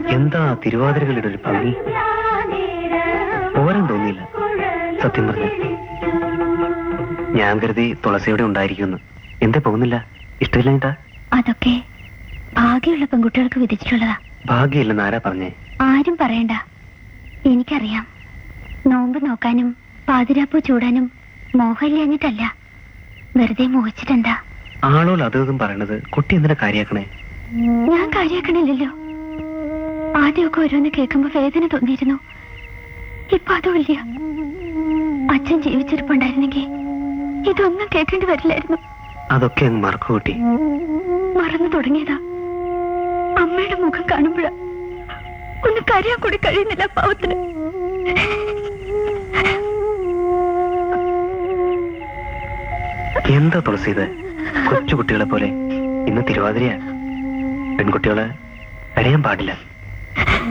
എന്താ തിരുവാതിരകളുടെ ഒരു ഭംഗി പോരാൻ തോന്നിയില്ല സത്യം പറഞ്ഞ ഞാൻ കരുതി തുളസിയോടെ ഉണ്ടായിരിക്കുമെന്ന് എന്തേ പോകുന്നില്ല ഇഷ്ടമില്ല അതൊക്കെ ഭാഗ്യമുള്ള പെൺകുട്ടികൾക്ക് വിധിച്ചിട്ടുള്ളതാ ഭാഗ്യമില്ലെന്ന് ആരാ പറഞ്ഞേ ആരും പറയണ്ട എനിക്കറിയാം നോമ്പ് നോക്കാനും പാതിരാപ്പൂ ചൂടാനും മോഹമില്ലാഞ്ഞിട്ടല്ല വെറുതെ മോഹിച്ചിട്ടെന്താ ആളോൾ അതും ഇതും പറയണത് കുട്ടി എന്തിനാ കാര്യാക്കണേ ഞാൻ കാര്യാക്കണില്ലല്ലോ ആദ്യമൊക്കെ ഓരോന്ന് കേൾക്കുമ്പോ വേദന തോന്നിയിരുന്നു ഇപ്പൊ അതുമില്ല അച്ഛൻ ജീവിച്ചിരിപ്പുണ്ടായിരുന്നെങ്കിൽ ഇതൊന്നും കേൾക്കേണ്ടി വരില്ലായിരുന്നു അതൊക്കെ അങ്ങ് മറക്കു കുട്ടി മറന്നു തുടങ്ങിയതാ അമ്മയുടെ മുഖം കാണുമ്പോഴ ഒന്ന് കരയാൻ കൂടി കഴിയുന്നില്ല പാവത്തിന് എന്താ തുളസി ഇത് കൊച്ചു കുട്ടികളെ പോലെ ഇന്ന് തിരുവാതിരയാ പെൺകുട്ടികള് കരയാൻ പാടില്ല